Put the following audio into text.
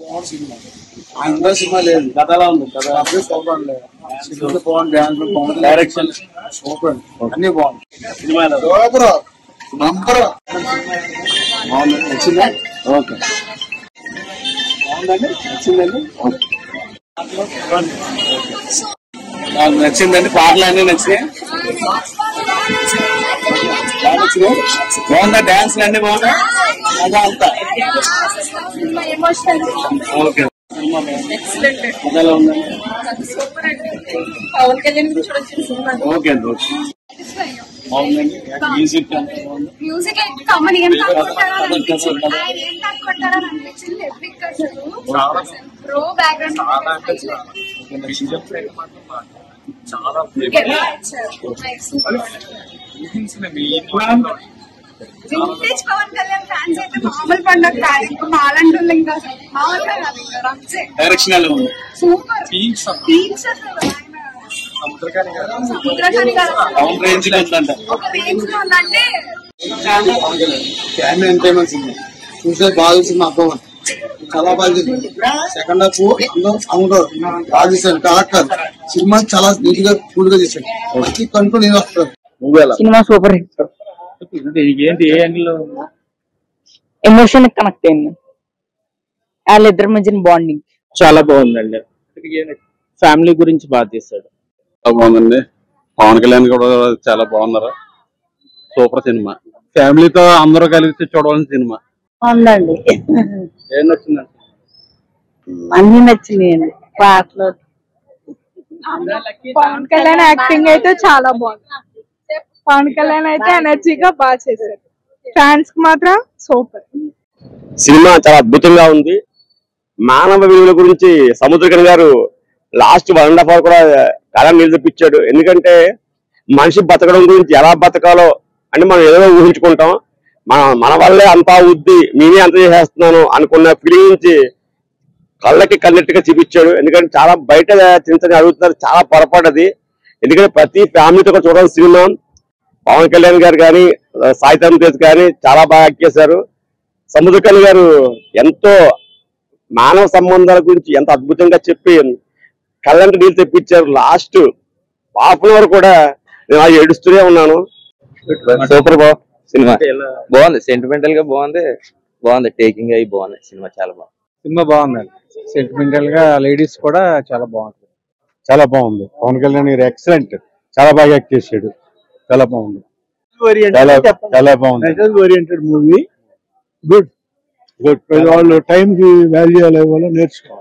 అందరూ సినిమా లేదు కథలా ఉంది కథ అప్పుడే సూపర్ అండి సినిమా బాగుంది డ్యాన్స్ బాగుంది డైరెక్షన్ సూపర్ అన్ని బాగుంది సినిమాలో సూపర్ నంబర్ బాగుంది నచ్చిందా ఓకే బాగుందండి నచ్చిందండి నాకు నచ్చిందండి పాటలు అన్ని నచ్చినాయి బాగా నచ్చినాయి బాగుందా డాన్స్ అన్ని బాగుందా అదా అంతా ఎమోషనల్ ఓకే సినిమా బాగుంది కథలా ఉందండి పవన్ కళ్యాణ్ గురించి చూడొచ్చు సినిమా ఓకే అండి ఓకే బాగుందండి మ్యూజిక్ అంతా బాగుంది మ్యూజిక్ కామన్ ఏం కనుక్కుంటారో అని అనిపించింది ఆయన ఏం కనుక్కుంటారో అని అనిపించింది ఎపిక్ అసలు pro background vintage Pawan Kalyan fans అయితే మామూలు పండుగ కాదు ఇంకా మాలంటోళ్ళు ఇంకా అసలు మామూలుగా కాదు ఇంకా రంజే డైరెక్షన్ ఎలా ఉంది సూపర్ థీమ్స్ అసలు ఆయన సముద్రకాని కాదు అసలు. టౌన్ రేంజ్ లో ఉందంట ఒక రేంజ్ లో ఉందంటే ఫ్యామిలీ ఎంటర్టైన్మెంట్ సినిమా చూసే బాగా చూసింది అబ్బో చాలా బాగా చూసింది సెకండ్ హాఫ్ అందరూ సౌండ్ బాగా చేశారు కరెక్టర్ సినిమా చాలా నీట్ గా కూల్ గా చేశాడు వచ్చి కనుక్కొని నేను వస్తారు నువ్వు ఎలా సినిమా సూపర్ హిట్ ఏంటి ఏ యాంగిల్ లో ఎమోషన్ కనెక్ట్ అయింది వాళ్ళిద్దరి మధ్యన బాండింగ్ చాలా బాగుందండి ఫ్యామిలీ గురించి బాగా తీశాడు చాలా బాగుందండి పవన్ కళ్యాణ్ కూడా చాలా బాగున్నారు సూపర్ సినిమా ఫ్యామిలీతో అందరూ కలిసి చూడవలసిన సినిమా ఉందండి ఏం నచ్చిందండి అన్ని నచ్చినాయండి పాటలు పవన్ కళ్యాణ్ యాక్టింగ్ అయితే చాలా బాగుంది పవన్ కళ్యాణ్ అయితే ఎనర్జీగా బాగా చేశారు ఫ్యాన్స్ కి మాత్రం సూపర్ సినిమా చాలా అద్భుతంగా ఉంది మానవ విలువల గురించి సముద్రకన్ గారు last one and half hour కూడా కళ నిలదొప్పించాడు ఎందుకంటే మనిషి బతకడం గురించి ఎలా బతకాలో అంటే మనం ఏదో ఊహించుకుంటాం మన మన వల్లే అంతా ఉద్ది నేనే అంత చేసేస్తున్నాను అనుకున్న ఫీలింగ్ నుంచి కళ్ళకి కన్నట్టుగా చూపించాడు ఎందుకంటే చాలా బయట చింతని అడుగుతున్నారు చాలా పొరపాటు అది ఎందుకంటే ప్రతి ఫ్యామిలీతో కూడా చూడాల్సిన సినిమా పవన్ కళ్యాణ్ గారు కానీ సాయితం తేజ్ కానీ చాలా బాగా యాక్ట్ చేశారు సముద్రకన్ గారు ఎంతో మానవ సంబంధాల గురించి ఎంత అద్భుతంగా చెప్పి కళ్ళంటి నీళ్ళు తెప్పించారు లాస్ట్ హాఫ్ అన్ అవర్ కూడా నేను అలా ఏడుస్తూనే ఉన్నాను సూపర్ బా సినిమా బాగుంది సెంటిమెంటల్ గా బాగుంది బాగుంది టేకింగ్ అయి బాగుంది సినిమా చాలా బాగుంది సినిమా బాగుందండి సెంటిమెంటల్ గా లేడీస్ కూడా చాలా బాగుంటుంది చాలా బాగుంది పవన్ కళ్యాణ్ గారు ఎక్సలెంట్ చాలా బాగా యాక్ట్ చేశాడు చాలా బాగుంది చాలా చాలా బాగుంది ఓరియంటెడ్ మూవీ గుడ్ గుడ్ వాళ్ళు టైం కి వాల్యూ ఎలా ఇవ్వాలో నేర్చుకోవాలి